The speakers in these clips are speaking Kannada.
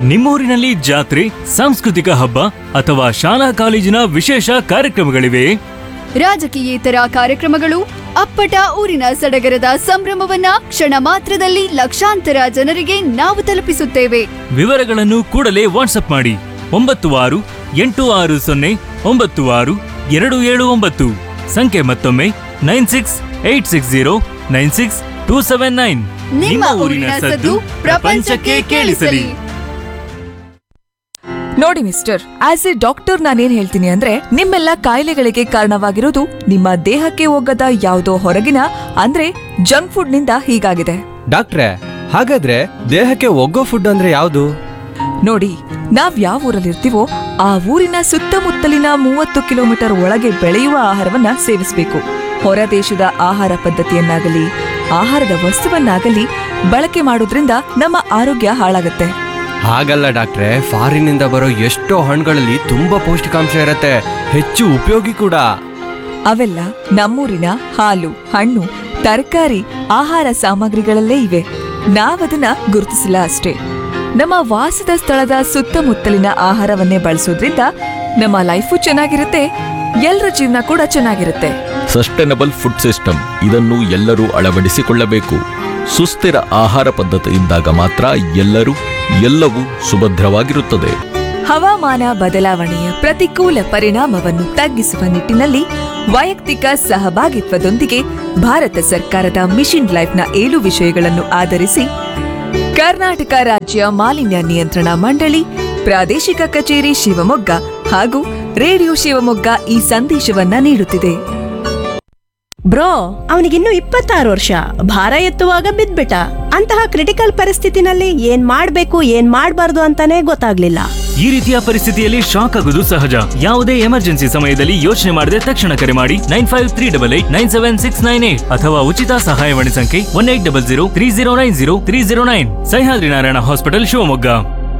ನಿಮ್ಮೂರಿನಲ್ಲಿ ಜಾತ್ರೆ ಸಾಂಸ್ಕೃತಿಕ ಹಬ್ಬ ಅಥವಾ ಶಾಲಾ ಕಾಲೇಜಿನ ವಿಶೇಷ ಕಾರ್ಯಕ್ರಮಗಳಿವೆಯೇ ರಾಜಕೀಯೇತರ ಕಾರ್ಯಕ್ರಮಗಳು ಅಪ್ಪಟ ಊರಿನ ಸಡಗರದ ಸಂಭ್ರಮವನ್ನ ಕ್ಷಣ ಮಾತ್ರದಲ್ಲಿ ಲಕ್ಷಾಂತರ ಜನರಿಗೆ ನಾವು ತಲುಪಿಸುತ್ತೇವೆ ವಿವರಗಳನ್ನು ಕೂಡಲೇ ವಾಟ್ಸಪ್ ಮಾಡಿ ಒಂಬತ್ತು ಆರು ಎಂಟು ಆರು ಸೊನ್ನೆ ಒಂಬತ್ತು ಆರು ಎರಡು ಏಳು ಒಂಬತ್ತು ಸಂಖ್ಯೆ ಮತ್ತೊಮ್ಮೆ nine six eight six zero nine six two seven nine ನಿಮ್ಮ ಊರಿನ ಸದ್ದು ಪ್ರಪಂಚಕ್ಕೆ ಕೇಳಿಸಲಿ ನೋಡಿ ಮಿಸ್ಟರ್ ಆಸ್ ಎ ಡಾಕ್ಟರ್ ನಾನೇನ್ ಹೇಳ್ತೀನಿ ಅಂದ್ರೆ ನಿಮ್ಮೆಲ್ಲ ಕಾಯಿಲೆಗಳಿಗೆ ಕಾರಣವಾಗಿರೋದು ನಿಮ್ಮ ದೇಹಕ್ಕೆ ಹೋಗದ ಯಾವುದೋ ಹೊರಗಿನ ಅಂದ್ರೆ ಜಂಕ್ ಫುಡ್ ನಿಂದ ಹೀಗಾಗಿದೆ ಡಾಕ್ಟ್ರೆ ಹಾಗಾದ್ರೆ ದೇಹಕ್ಕೆ ಒಗ್ಗೋ ಫುಡ್ ಅಂದ್ರೆ ಯಾವುದು ನೋಡಿ ನಾವ್ ಯಾವ ಊರಲ್ಲಿರ್ತೀವೋ ಆ ಊರಿನ ಸುತ್ತಮುತ್ತಲಿನ ಮೂವತ್ತು ಕಿಲೋಮೀಟರ್ ಒಳಗೆ ಬೆಳೆಯುವ ಆಹಾರವನ್ನ ಸೇವಿಸಬೇಕು ಹೊರ ದೇಶದ ಆಹಾರ ಪದ್ಧತಿಯನ್ನಾಗಲಿ ಆಹಾರದ ವಸ್ತುವನ್ನಾಗಲಿ ಬಳಕೆ ಮಾಡೋದ್ರಿಂದ ನಮ್ಮ ಆರೋಗ್ಯ ಹಾಳಾಗುತ್ತೆ ಹಾಗಲ್ಲ ಡಾಕ್ಟ್ರೆ ಫಾರಿನಿಂದ ಬರೋ ಎಷ್ಟೋ ಹಣ್ಣುಗಳಲ್ಲಿ ತುಂಬಾ ಪೌಷ್ಟಿಕಾಂಶ ಇರತ್ತೆ ಹೆಚ್ಚು ಉಪಯೋಗಿ ಕೂಡ ಅವೆಲ್ಲ ನಮ್ಮೂರಿನ ಹಾಲು ಹಣ್ಣು ತರಕಾರಿ ಆಹಾರ ಸಾಮಗ್ರಿಗಳಲ್ಲೇ ಇವೆ ನಾವದನ್ನ ಗುರುತಿಸಿಲ್ಲ ಅಷ್ಟೇ ನಮ್ಮ ವಾಸದ ಸ್ಥಳದ ಸುತ್ತಮುತ್ತಲಿನ ಆಹಾರವನ್ನೇ ಬಳಸೋದ್ರಿಂದ ನಮ್ಮ ಲೈಫು ಚೆನ್ನಾಗಿರುತ್ತೆ ಎಲ್ಲರ ಜೀವನ ಕೂಡ ಚೆನ್ನಾಗಿರುತ್ತೆ ಸಸ್ಟೈನಬಲ್ ಫುಡ್ ಸಿಸ್ಟಮ್ ಇದನ್ನು ಎಲ್ಲರೂ ಅಳವಡಿಸಿಕೊಳ್ಳಬೇಕು ಸುಸ್ಥಿರ ಆಹಾರ ಪದ್ಧತಿ ಇದ್ದಾಗ ಮಾತ್ರ ಎಲ್ಲರೂ ಎಲ್ಲವೂ ಸುಭದ್ರವಾಗಿರುತ್ತದೆ ಹವಾಮಾನ ಬದಲಾವಣೆಯ ಪ್ರತಿಕೂಲ ಪರಿಣಾಮವನ್ನು ತಗ್ಗಿಸುವ ನಿಟ್ಟಿನಲ್ಲಿ ವೈಯಕ್ತಿಕ ಸಹಭಾಗಿತ್ವದೊಂದಿಗೆ ಭಾರತ ಸರ್ಕಾರದ ಮಿಷನ್ ಲೈಫ್ನ ಏಳು ವಿಷಯಗಳನ್ನು ಆಧರಿಸಿ ಕರ್ನಾಟಕ ರಾಜ್ಯ ಮಾಲಿನ್ಯ ನಿಯಂತ್ರಣ ಮಂಡಳಿ ಪ್ರಾದೇಶಿಕ ಕಚೇರಿ ಶಿವಮೊಗ್ಗ ಹಾಗೂ ರೇಡಿಯೋ ಶಿವಮೊಗ್ಗ ಈ ಸಂದೇಶವನ್ನ ನೀಡುತ್ತಿದೆ ಬ್ರೋ ಅವನಿಗಿನ್ನು ಇಪ್ಪತ್ತಾರು ವರ್ಷ ಭಾರ ಎತ್ತುವಾಗ ಬಿದ್ಬಿಟ್ಟ ಅಂತಹ ಕ್ರಿಟಿಕಲ್ ಪರಿಸ್ಥಿತಿನಲ್ಲಿ ಏನ್ ಮಾಡ್ಬೇಕು ಏನ್ ಮಾಡ್ಬಾರ್ದು ಅಂತಾನೆ ಗೊತ್ತಾಗ್ಲಿಲ್ಲ ಈ ರೀತಿಯ ಪರಿಸ್ಥಿತಿಯಲ್ಲಿ ಶಾಕ್ ಆಗುವುದು ಸಹಜ ಯಾವುದೇ ಎಮರ್ಜೆನ್ಸಿ ಸಮಯದಲ್ಲಿ ಯೋಚನೆ ಮಾಡದೆ ತಕ್ಷಣ ಕರೆ ಮಾಡಿ nine five three double eight nine seven six nine eight ಅಥವಾ ಉಚಿತ ಸಹಾಯವಾಣಿ ಸಂಖ್ಯೆ one eight double zero three zero nine zero three zero nine Sahyadri Narayana hospital Shivamogga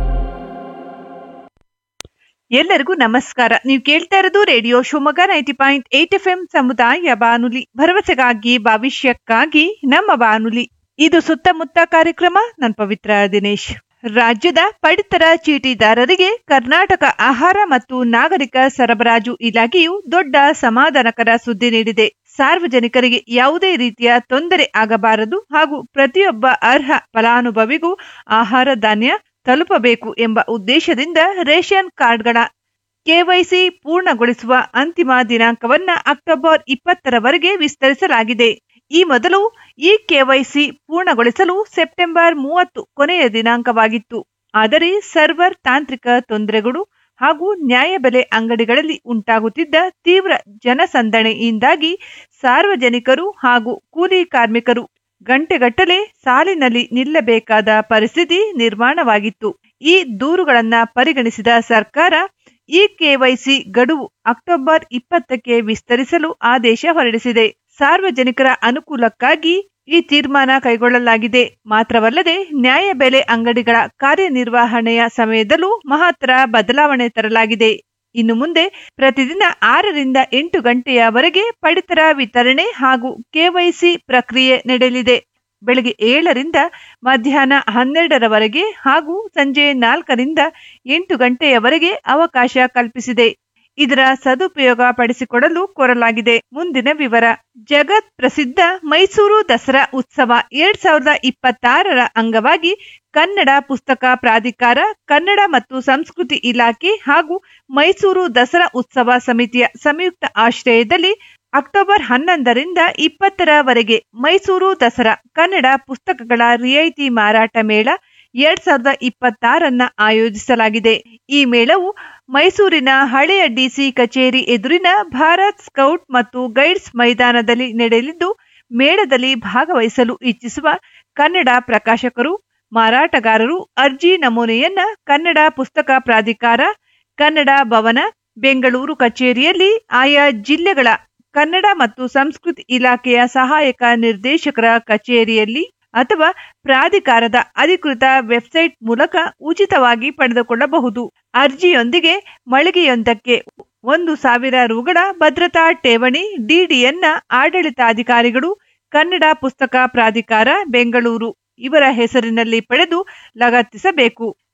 ಎಲ್ಲರಿಗೂ ನಮಸ್ಕಾರ ನೀವು ಕೇಳ್ತಾ ಇರೋದು radio Shivamogga ninety point eight F M ಸಮುದಾಯ ಬಾನುಲಿ ಭರವಸೆಗಾಗಿ ಭವಿಷ್ಯಕ್ಕಾಗಿ ನಮ್ಮ ಬಾನುಲಿ ಇದು ಸುತ್ತಮುತ್ತ ಕಾರ್ಯಕ್ರಮ ನನ್ ಪವಿತ್ರ ದಿನೇಶ್ ರಾಜ್ಯದ ಪಡಿತರ ಚೀಟಿದಾರರಿಗೆ ಕರ್ನಾಟಕ ಆಹಾರ ಮತ್ತು ನಾಗರಿಕ ಸರಬರಾಜು ಇಲಾಖೆಯು ದೊಡ್ಡ ಸಮಾಧಾನಕರ ಸುದ್ದಿ ನೀಡಿದೆ ಸಾರ್ವಜನಿಕರಿಗೆ ಯಾವುದೇ ರೀತಿಯ ತೊಂದರೆ ಆಗಬಾರದು ಹಾಗೂ ಪ್ರತಿಯೊಬ್ಬ ಅರ್ಹ ಫಲಾನುಭವಿಗೂ ಆಹಾರ ಧಾನ್ಯ ತಲುಪಬೇಕು ಎಂಬ ಉದ್ದೇಶದಿಂದ ರೇಷನ್ ಕಾರ್ಡ್ಗಳ ಕೆವೈಸಿ ಪೂರ್ಣಗೊಳಿಸುವ ಅಂತಿಮ ದಿನಾಂಕವನ್ನ ಅಕ್ಟೋಬರ್ ಇಪ್ಪತ್ತರವರೆಗೆ ವಿಸ್ತರಿಸಲಾಗಿದೆ ಈ ಮೊದಲು ಈ ಕೆವೈಸಿ ಪೂರ್ಣಗೊಳಿಸಲು ಸೆಪ್ಟೆಂಬರ್ ಮೂವತ್ತು ಕೊನೆಯ ದಿನಾಂಕವಾಗಿತ್ತು ಆದರೆ ಸರ್ವರ್ ತಾಂತ್ರಿಕ ತೊಂದರೆಗಳು ಹಾಗೂ ನ್ಯಾಯಬೆಲೆ ಅಂಗಡಿಗಳಲ್ಲಿ ಉಂಟಾಗುತ್ತಿದ್ದ ತೀವ್ರ ಜನಸಂದಣಿಯಿಂದಾಗಿ ಸಾರ್ವಜನಿಕರು ಹಾಗೂ ಕೂಲಿ ಕಾರ್ಮಿಕರು ಗಂಟೆಗಟ್ಟಲೆ ಸಾಲಿನಲ್ಲಿ ನಿಲ್ಲಬೇಕಾದ ಪರಿಸ್ಥಿತಿ ನಿರ್ಮಾಣವಾಗಿತ್ತು ಈ ದೂರುಗಳನ್ನ ಪರಿಗಣಿಸಿದ ಸರ್ಕಾರ ಈ ಕೆವೈಸಿ ಗಡುವು ಅಕ್ಟೋಬರ್ ಇಪ್ಪತ್ತಕ್ಕೆ ವಿಸ್ತರಿಸಲು ಆದೇಶ ಹೊರಡಿಸಿದೆ ಸಾರ್ವಜನಿಕರ ಅನುಕೂಲಕ್ಕಾಗಿ ಈ ತೀರ್ಮಾನ ಕೈಗೊಳ್ಳಲಾಗಿದೆ ಮಾತ್ರವಲ್ಲದೆ ನ್ಯಾಯಬೆಲೆ ಅಂಗಡಿಗಳ ಕಾರ್ಯನಿರ್ವಹಣೆಯ ಸಮಯದಲ್ಲೂ ಮಹತ್ತರ ಬದಲಾವಣೆ ತರಲಾಗಿದೆ ಇನ್ನು ಮುಂದೆ ಪ್ರತಿದಿನ ಆರರಿಂದ ಎಂಟು ಗಂಟೆಯವರೆಗೆ ಪಡಿತರ ವಿತರಣೆ ಹಾಗೂ ಕೆವೈಸಿ ಪ್ರಕ್ರಿಯೆ ನಡೆಯಲಿದೆ ಬೆಳಗ್ಗೆ ಏಳರಿಂದ ಮಧ್ಯಾಹ್ನ ಹನ್ನೆರಡರವರೆಗೆ ಹಾಗೂ ಸಂಜೆ ನಾಲ್ಕರಿಂದ ಎಂಟು ಗಂಟೆಯವರೆಗೆ ಅವಕಾಶ ಕಲ್ಪಿಸಿದೆ ಇದರ ಸದುಪಯೋಗ ಪಡಿಸಿಕೊಡಲು ಕೋರಲಾಗಿದೆ ಮುಂದಿನ ವಿವರ ಜಗತ್ ಪ್ರಸಿದ್ಧ ಮೈಸೂರು ದಸರಾ ಉತ್ಸವ ಎರಡ್ ಸಾವಿರದ ಇಪ್ಪತ್ತಾರರ ಅಂಗವಾಗಿ ಕನ್ನಡ ಪುಸ್ತಕ ಪ್ರಾಧಿಕಾರ ಕನ್ನಡ ಮತ್ತು ಸಂಸ್ಕೃತಿ ಇಲಾಖೆ ಹಾಗೂ ಮೈಸೂರು ದಸರಾ ಉತ್ಸವ ಸಮಿತಿಯ ಸಂಯುಕ್ತ ಆಶ್ರಯದಲ್ಲಿ ಅಕ್ಟೋಬರ್ ಹನ್ನೊಂದರಿಂದ ಇಪ್ಪತ್ತರವರೆಗೆ ಮೈಸೂರು ದಸರಾ ಕನ್ನಡ ಪುಸ್ತಕಗಳ ರಿಯಾಯಿತಿ ಮಾರಾಟ ಮೇಳ ಎರಡ್ ಸಾವಿರದ ಇಪ್ಪತ್ತಾರನ್ನ ಆಯೋಜಿಸಲಾಗಿದೆ ಈ ಮೇಳವು ಮೈಸೂರಿನ ಹಳೆಯ ಡಿಸಿ ಕಚೇರಿ ಎದುರಿನ ಭಾರತ್ ಸ್ಕೌಟ್ ಮತ್ತು ಗೈಡ್ಸ್ ಮೈದಾನದಲ್ಲಿ ನಡೆಯಲಿದ್ದು ಮೇಳದಲ್ಲಿ ಭಾಗವಹಿಸಲು ಇಚ್ಛಿಸುವ ಕನ್ನಡ ಪ್ರಕಾಶಕರು ಮಾರಾಟಗಾರರು ಅರ್ಜಿ ನಮೂನೆಯನ್ನ ಕನ್ನಡ ಪುಸ್ತಕ ಪ್ರಾಧಿಕಾರ ಕನ್ನಡ ಭವನ ಬೆಂಗಳೂರು ಕಚೇರಿಯಲ್ಲಿ ಆಯಾ ಜಿಲ್ಲೆಗಳ ಕನ್ನಡ ಮತ್ತು ಸಂಸ್ಕೃತಿ ಇಲಾಖೆಯ ಸಹಾಯಕ ನಿರ್ದೇಶಕರ ಕಚೇರಿಯಲ್ಲಿ ಅಥವಾ ಪ್ರಾಧಿಕಾರದ ಅಧಿಕೃತ ವೆಬ್ಸೈಟ್ ಮೂಲಕ ಉಚಿತವಾಗಿ ಪಡೆದುಕೊಳ್ಳಬಹುದು ಅರ್ಜಿಯೊಂದಿಗೆ ಮಳಿಗೆಯೊಂದಕ್ಕೆ ಒಂದು ಸಾವಿರ ರುಗಳ ಭದ್ರತಾ ಠೇವಣಿ ಡಿಡಿಯನ್ನ ಆಡಳಿತಾಧಿಕಾರಿಗಳು ಕನ್ನಡ ಪುಸ್ತಕ ಪ್ರಾಧಿಕಾರ ಬೆಂಗಳೂರು ಇವರ ಹೆಸರಿನಲ್ಲಿ ಪಡೆದು ಲಗತ್ತಿಸಬೇಕು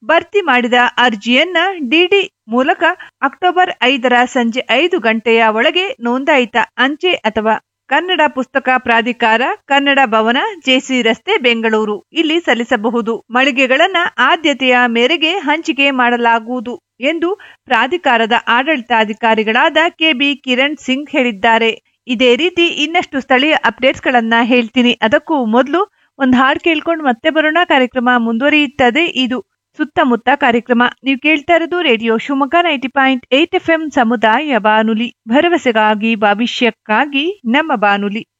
ಭರ್ತಿ ಮಾಡಿದ ಅರ್ಜಿಯನ್ನ ಡಿಡಿ ಮೂಲಕ ಅಕ್ಟೋಬರ್ ಐದರ ಸಂಜೆ ಐದು ಗಂಟೆಯ ಒಳಗೆ ನೋಂದಾಯಿತ ಅಂಚೆ ಅಥವಾ ಕನ್ನಡ ಪುಸ್ತಕ ಪ್ರಾಧಿಕಾರ ಕನ್ನಡ ಭವನ ಜೆಸಿ ರಸ್ತೆ ಬೆಂಗಳೂರು ಇಲ್ಲಿ ಸಲ್ಲಿಸಬಹುದು ಮಳಿಗೆಗಳನ್ನ ಆದ್ಯತೆಯ ಮೇರೆಗೆ ಹಂಚಿಕೆ ಮಾಡಲಾಗುವುದು ಎಂದು ಪ್ರಾಧಿಕಾರದ ಆಡಳಿತಾಧಿಕಾರಿಗಳಾದ ಕೆಬಿ ಕಿರಣ್ ಸಿಂಗ್ ಹೇಳಿದ್ದಾರೆ ಇದೇ ರೀತಿ ಇನ್ನಷ್ಟು ಸ್ಥಳೀಯ ಅಪ್ಡೇಟ್ಸ್ ಗಳನ್ನ ಹೇಳ್ತೀನಿ ಅದಕ್ಕೂ ಮೊದಲು ಒಂದ್ ಹಾಡ್ ಕೇಳ್ಕೊಂಡು ಮತ್ತೆ ಬರೋಣ ಕಾರ್ಯಕ್ರಮ ಮುಂದುವರಿಯುತ್ತದೆ ಇದು ಸುತ್ತಮುತ್ತ ಕಾರ್ಯಕ್ರಮ ನೀವು ಕೇಳ್ತಾ ಇರೋದು radio Shivamogga ninety point eight F M ಸಮುದಾಯ ಬಾನುಲಿ ಭರವಸೆಗಾಗಿ ಭವಿಷ್ಯಕ್ಕಾಗಿ ನಮ್ಮ ಬಾನುಲಿ